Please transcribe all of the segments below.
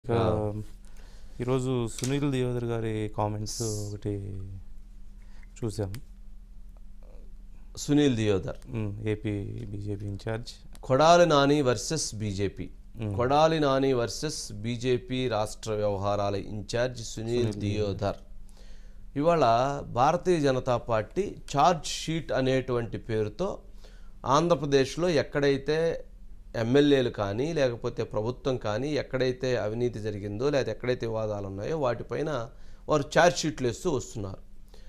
ఇక ఈరోజు సునీల్ దియోదర్ గారి కామెంట్స్ ఒకటి చూసాం సునీల్ దియోదర్ ఉమ్, AP BJP incharge Kodali Nani versus BJP Kodali Nani versus BJP రాష్ట్ర వ్యవహారాల ఇన్ఛార్జ్ సునీల్ దియోదర్ ఇవాళ Bharatiya Janata party charge sheet అనేటువంటి పేరుతో ఆంధ్రప్రదేశ్లో ఎక్కడైతే ఎమ్మెల్యేలు కానీ లేకపోతే ప్రభుత్వం కానీ ఎక్కడైతే అవినీతి జరిగిందో లేదా ఎక్కడైతే వివాదాలు ఉన్నాయో వాటిపైన వారు ఛార్జ్ షీట్లు వేస్తూ వస్తున్నారు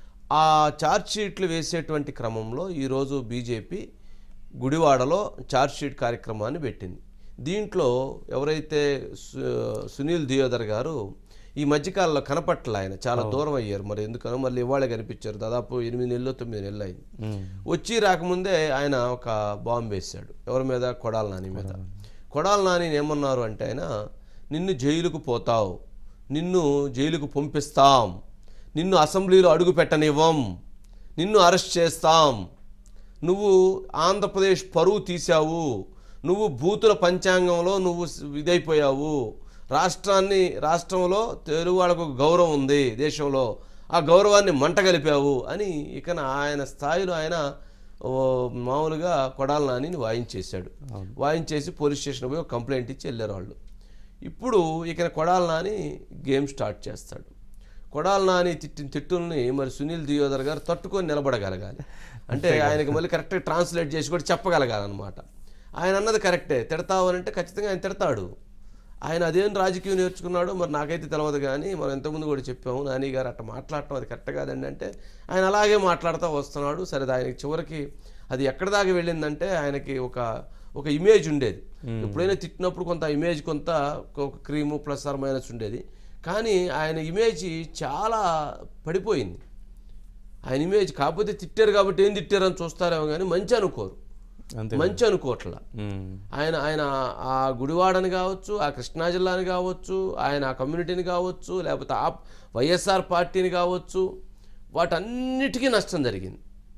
ఆ ఛార్జ్ షీట్లు వేసేటువంటి క్రమంలో ఈరోజు బీజేపీ గుడివాడలో ఛార్జ్ షీట్ కార్యక్రమాన్ని పెట్టింది దీంట్లో ఎవరైతే సు- సునీల్ దియోదర్ గారు ఈ మధ్యకాలంలో కనపట్ల ఆయన చాలా దూరం అయ్యారు మరి ఎందుకనో మళ్ళీ ఇవాళ కనిపించారు దాదాపు ఎనిమిది నెలలు తొమ్మిది నెలలు అయింది వచ్చి రాకముందే ఆయన ఒక బాంబు వేశాడు ఎవరి మీద కొడాల నాని మీద కొడాల నాని ఏమన్నారు అంటే ఆయన నిన్ను జైలుకు పోతావు నిన్ను జైలుకు పంపిస్తాం నిన్ను అసెంబ్లీలో అడుగు పెట్టనివ్వం నిన్ను అరెస్ట్ చేస్తాం నువ్వు ఆంధ్రప్రదేశ్ పరువు తీశావు నువ్వు బూతుల పంచాంగంలో నువ్వు ఇదైపోయావు రాష్ట్రాన్ని రాష్ట్రంలో తెలుగు వాళ్ళకు గౌరవం ఉంది దేశంలో ఆ గౌరవాన్ని మంట కలిపావు అని ఇక ఆయన స్థాయిలో ఆయన ఓ, మామూలుగా కొడాల నానిని వాయించేశాడు వాయించేసి పోలీస్ స్టేషన్ పోయి ఒక కంప్లైంట్ ఇచ్చి వెళ్ళారు వాళ్ళు ఇప్పుడు ఇక కొడాల నాని గేమ్ స్టార్ట్ చేస్తాడు కొడాల నాని తిట్టిన తిట్టుల్ని మరి సునీల్ దియోదర్ గారు తట్టుకొని నిలబడగలగాలి అంటే ఆయనకి మళ్ళీ కరెక్ట్గా ట్రాన్స్లేట్ చేసి కూడా చెప్పగలగాలన్నమాట ఆయన అన్నది కరెక్టే తిడతావు అని అంటే ఖచ్చితంగా ఆయన తిడతాడు ఆయన అదేం రాజకీయం నేర్చుకున్నాడో మరి నాకైతే తెలియదు కానీ మనం ఎంతకుముందు కూడా చెప్పాము నాని గారు అట్లా మాట్లాడటం అది కరెక్ట్ కాదండి అంటే ఆయన అలాగే మాట్లాడుతూ వస్తున్నాడు సరే అది ఆయనకి చివరికి అది ఎక్కడ దాకా వెళ్ళిందంటే ఆయనకి ఒక ఒక ఇమేజ్ ఉండేది ఎప్పుడైనా తిట్టినప్పుడు కొంత ఇమేజ్ కొంత ఒక క్రీము ప్లస్ ఆర్ మైనస్ ఉండేది కానీ ఆయన ఇమేజ్ చాలా పడిపోయింది ఆయన ఇమేజ్ కాకపోతే తిట్టారు కాబట్టి ఏం తిట్టారని చూస్తారేమో కానీ మంచి అనుకోరు అంతే మంచి అనుకోవట్లా ఉమ్, ఆయన ఆయన ఆ గుడివాడని కావచ్చు ఆ కృష్ణా జిల్లాని కావచ్చు ఆయన ఆ కమ్యూనిటీని కావచ్చు లేకపోతే ఆ వైఎస్ఆర్ పార్టీని కావచ్చు వాటన్నిటికీ నష్టం జరిగింది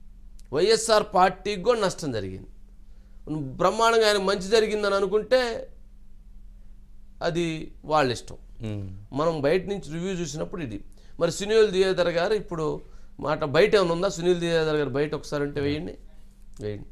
వైఎస్ఆర్ పార్టీకి కూడా నష్టం జరిగింది బ్రహ్మాండంగా ఆయన మంచి జరిగిందని అనుకుంటే అది వాళ్ళ ఇష్టం ఉమ్. మనం బయట నుంచి రివ్యూ చూసినప్పుడు ఇది మరి సునీల్ దియోదర్ గారు ఇప్పుడు మాట బయట ఏమైనా ఉందా సునీల్ దియోదర్ గారు బయట ఒకసారి ఉంటే వేయండి వేయండి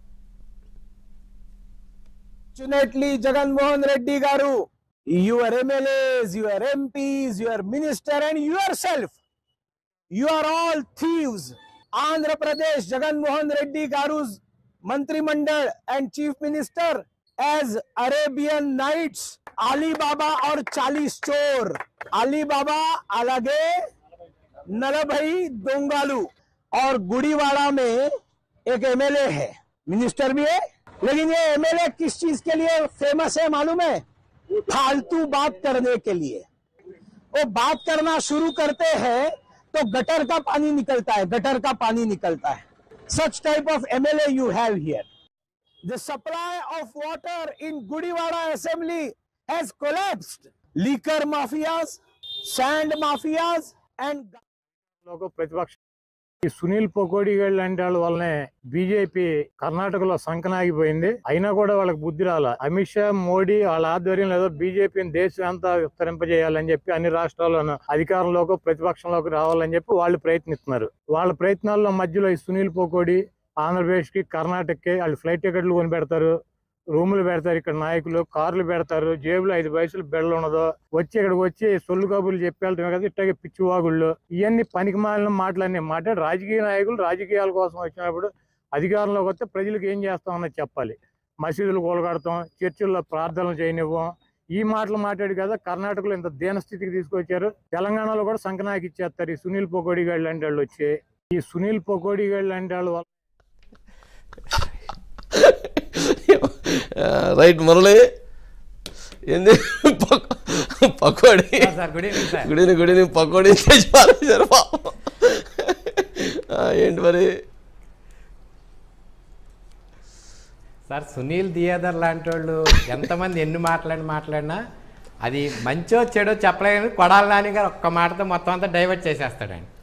Fortunately, Jagan Mohan Reddy Garu, your MLAs, your MPs, your minister, and yourself, you are all thieves. Andhra Pradesh, Jagan Mohan Reddy Garu's Mantri Mandal and Chief Minister as Arabian Nights, Alibaba और चालीस चोर Alibaba अलगे नलभई दोंगालू और गुड़ीवाड़ा में एक MLA है minister भी है लेकिन ये एमएलए किस चीज के लिए फेमस है मालूम है फालतू बात करने के लिए वो बात करना शुरू करते हैं तो गटर का पानी निकलता है गटर का पानी निकलता है सच type of MLA you have here The supply of water in Gudiwada assembly has collapsed. Liquor mafias, sand mafias, and లోకి ప్రతిపక్ష ఈ సునీల్ పొకోడిగల్ లాంటి వాళ్ళ వల్లనే బీజేపీ కర్ణాటకలో సంకనాగిపోయింది అయినా కూడా వాళ్ళకి బుద్ధి రాల అమిత్ షా మోడీ వాళ్ళ ఆధ్వర్యంలో ఏదో బీజేపీని దేశం అంతా విస్తరింపజేయాలని చెప్పి అన్ని రాష్ట్రాల్లోనూ అధికారంలోకి ప్రతిపక్షంలోకి రావాలని చెప్పి వాళ్ళు ప్రయత్నిస్తున్నారు వాళ్ళ ప్రయత్నాల్లో మధ్యలో ఈ సునీల్ పొకోడి ఆంధ్రప్రదేశ్ కి కర్ణాటకకి వాళ్ళు ఫ్లైట్ టికెట్లు కొని పెడతారు రూములు పెడతారు ఇక్కడ నాయకులు కార్లు పెడతారు జేబులో ఐదు పైసలు బెల్ల ఉండదు వచ్చి ఇక్కడికి వచ్చి సొల్లు కబుర్లు చెప్పి వెళ్తామే కదా ఇట్లాగే పిచ్చివాగుళ్ళు ఇవన్నీ పనికి మాలిన మాటలన్నీ మాట్లాడి రాజకీయ నాయకులు రాజకీయాల కోసం వచ్చినప్పుడు అధికారంలోకి వస్తే ప్రజలకు ఏం చేస్తామన్నది చెప్పాలి మసీదులు కూలగడతాం చర్చిల్లో ప్రార్థనలు చేయనివ్వం ఈ మాటలు మాట్లాడి కదా కర్ణాటకలో ఇంత దీనస్థితికి తీసుకొచ్చారు తెలంగాణలో కూడా సంకనాకి ఇచ్చేస్తారు ఈ సునీల్ పొకోడి గాళ్ళు లాంటి వాళ్ళు వచ్చి ఈ సునీల్ పొకోడి గాళ్ళు లాంటి వాళ్ళు వల్ల రైట్ మురళి ఏంది పక్- pakodi sir good evening sir గుడిని గుడిని పకోడీ చేసి పారేశారు పాపం. ఆ, ఏంటి మరి సార్ సునీల్ దియాదర్ లాంటి వాళ్ళు ఎంతమంది ఎన్ని మాట్లాడి మాట్లాడినా అది మంచో చెడో చెప్పలేని కొడాలి నాని గారు ఒక్క మాటతో మొత్తం అంతా డైవర్ట్ చేసేస్తాడండి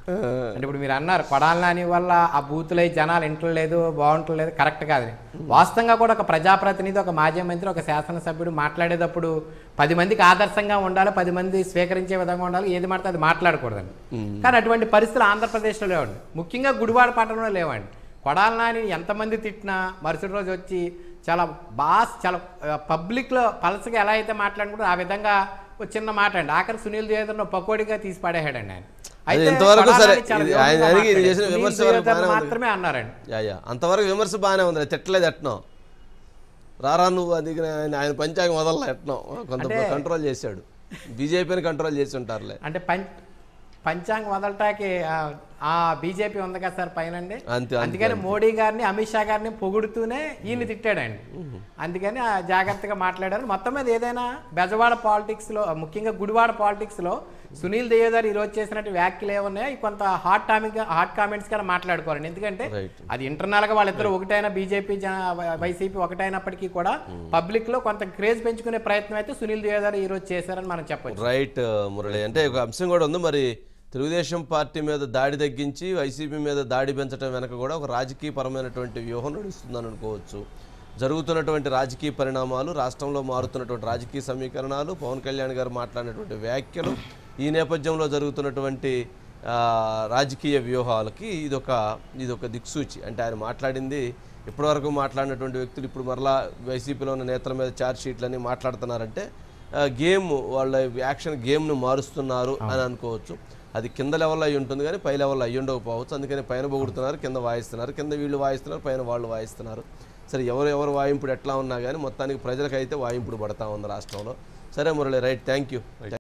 అంటే ఇప్పుడు మీరు అన్నారు కొడాలని వల్ల ఆ బూతులై జనాలు ఇంటలేదు బాగుంటలేదు కరెక్ట్ కాదని వాస్తవంగా కూడా ఒక ప్రజాప్రతినిధి ఒక మాజీ మంత్రి ఒక శాసనసభ్యుడు మాట్లాడేటప్పుడు పది మందికి ఆదర్శంగా ఉండాలి పది మంది స్వీకరించే విధంగా ఉండాలి ఏది మాడితే అది మాట్లాడకూడదండి కానీ అటువంటి పరిస్థితులు ఆంధ్రప్రదేశ్లో లేవండి ముఖ్యంగా గుడివాడ పట్టణంలో లేవండి కొడాల నాని ఎంతమంది తిట్టినా మరుసటి రోజు వచ్చి చాలా బాస్ చాలా పబ్లిక్లో పలసగా ఎలా అయితే మాట్లాడుకుంటారో ఆ విధంగా ఒక చిన్న మాట అండి ఆఖరి సునీల్ దేవేంద్ర పకోడిగా తీసి పడేసాడండి ఆయన అది ఎంతవరకు కొడాల సరే, నాని చాలా ఇది వివరంగా ఆయన అడిగి ఇది మాట్లాడాడు. చేసిన సునీల్ విమర్శ వరకు దేవేంద్ర బాగానే ఉంది. మాత్రమే అన్నారండి యా యా అంతవరకు విమర్శ బాగానే ఉంది తిట్టలేదు ఎట్నో రారా నువ్వు అది ఆయన ఆయన పంచాంగం వదల ఎట్నో కొంత అంటే- కంట్రోల్ చేశాడు బీజేపీని కంట్రోల్ చేసి ఉంటారులే అంటే పం పంచాంగ వదలటానికి ఆ- ఆ బీజేపీ ఉంది కదా సార్ పైన అండి అంతే, అంతే, అందుకని అంతే. మోడీ గారిని అమిత్ షా గారిని పొగుడుతూనే ఈయన తిట్టాడండి అందుకని ఆ జాగ్రత్తగా మాట్లాడారు మొత్తం మీద ఏదైనా బెజవాడ పాలిటిక్స్ లో ముఖ్యంగా గుడివాడ పాలిటిక్స్ లో సునీల్ దేవేదార్ ఈ రోజు చేసినట్టు వ్యాఖ్యలు ఏమున్నాయో ఇవి కొంత హాట్ టాపిక్ హాట్ కామెంట్స్ గా మాట్లాడుకోవాలండి ఎందుకంటే Right. అది ఇంటర్నల్ గా వాళ్ళిద్దరు ఒకటైనా బీజేపీ వైసీపీ ఒకటైనప్పటికీ కూడా పబ్లిక్ లో కొంత క్రేజ్ పెంచుకునే ప్రయత్నం అయితే సునీల్ దేవేదార్ ఈ రోజు చేశారని మనం చెప్పొచ్చు రైట్ మురళి అంటే ఒక అంశం కూడా ఉంది మరి తెలుగుదేశం పార్టీ మీద దాడి తగ్గించి వైసీపీ మీద దాడి పెంచడం వెనక కూడా ఒక రాజకీయపరమైనటువంటి వ్యూహం నడుస్తుందని అనుకోవచ్చు జరుగుతున్నటువంటి రాజకీయ పరిణామాలు రాష్ట్రంలో మారుతున్నటువంటి రాజకీయ సమీకరణాలు పవన్ కళ్యాణ్ గారు మాట్లాడినటువంటి వ్యాఖ్యలు ఈ నేపథ్యంలో జరుగుతున్నటువంటి ఆ, రాజకీయ వ్యూహాలకి ఇదొక ఇదొక దిక్సూచి అంటే ఆయన మాట్లాడింది ఇప్పటివరకు మాట్లాడినటువంటి వ్యక్తులు ఇప్పుడు మరలా వైసీపీలో ఉన్న నేతల మీద ఛార్జ్ షీట్లని మాట్లాడుతున్నారంటే ఆ, గేమ్ వాళ్ళ యాక్షన్ గేమ్ను మారుస్తున్నారు అని అనుకోవచ్చు అది కింద లెవెల్లో అయి ఉంటుంది కానీ పై లెవెల్లో అయ్యి ఉండకపోవచ్చు అందుకని పైన పొగుడుతున్నారు కింద వాయిస్తున్నారు కింద వీళ్ళు వాయిస్తున్నారు పైన వాళ్ళు వాయిస్తున్నారు సరే ఎవరు ఎవరు వాయింపుడు ఎట్లా ఉన్నా కానీ మొత్తానికి ప్రజలకైతే వాయింపుడు పడతా ఉంది రాష్ట్రంలో సరే మురళి రైట్ థ్యాంక్ యూ